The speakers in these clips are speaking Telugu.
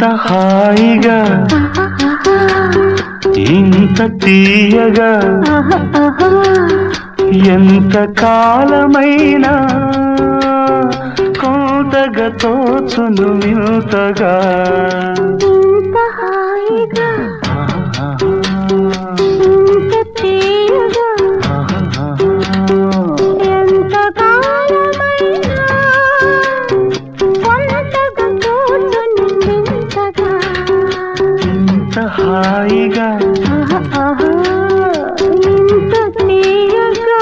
హాయిగా ఇంత తీయగా ఎంత కాలమైనా కోతగా తోచును వింతగా ఇంత హాయిగా ఇంత తీయగా ఎంత కాలమైనా కొంతగా కూర్చుని వింతగా ఇంత హాయిగా ఇంత తీయగా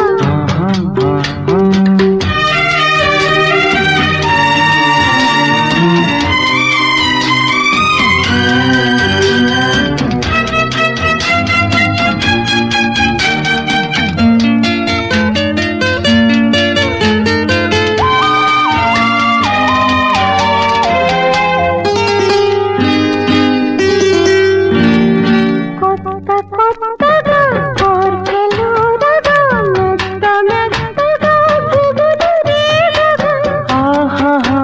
కొత్త కొత్తగా కోర్కెలూరగా మెత్త మెత్తగా గుబులు రేగగా ఆహాహా,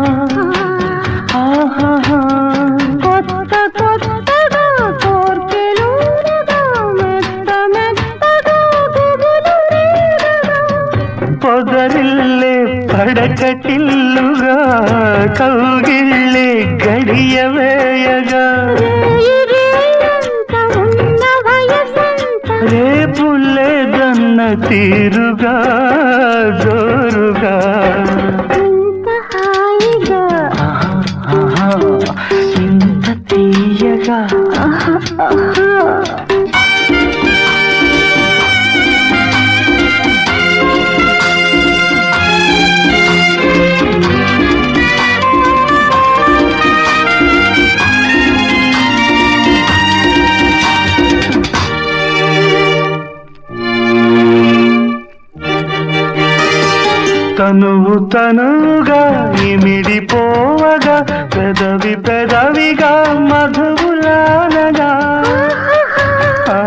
ఆహాహా. కొత్త కొత్తగా కోర్కెలూరగా మెత్త మెత్తగా గుబులు రేగగా పొదరిల్లే పడకటిల్లుగా కౌగిళ్ళే గడియ వేయగా రేయిరేయంత ఉన్న వయసంత రేపులేదన్న తీరుగా జోరుగా ఇంత హాయిగా ఆహా, ఇంత తీయగా తనువు తనుగా ఇమిడిపోవగా పెదవి పెదవిగా మధువులానగా ఆ,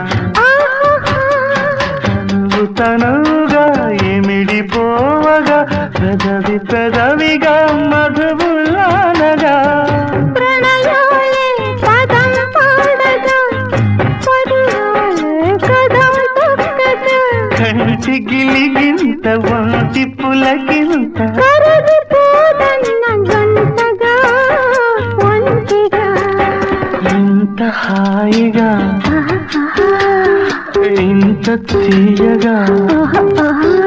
తనువు తనుగా ఇమిడిపోవగా పెదవి పెదవిగా మధువులానగా ప్రణయాలే పదం పాడగా పరువాలే కదం తొక్కగా కంటి గిలిగింత వంటి పులకింత కరగిపోదన్న గంటగా ఒంటిగా ఇంత హాయిగా ఇంత తీయగా ఆహా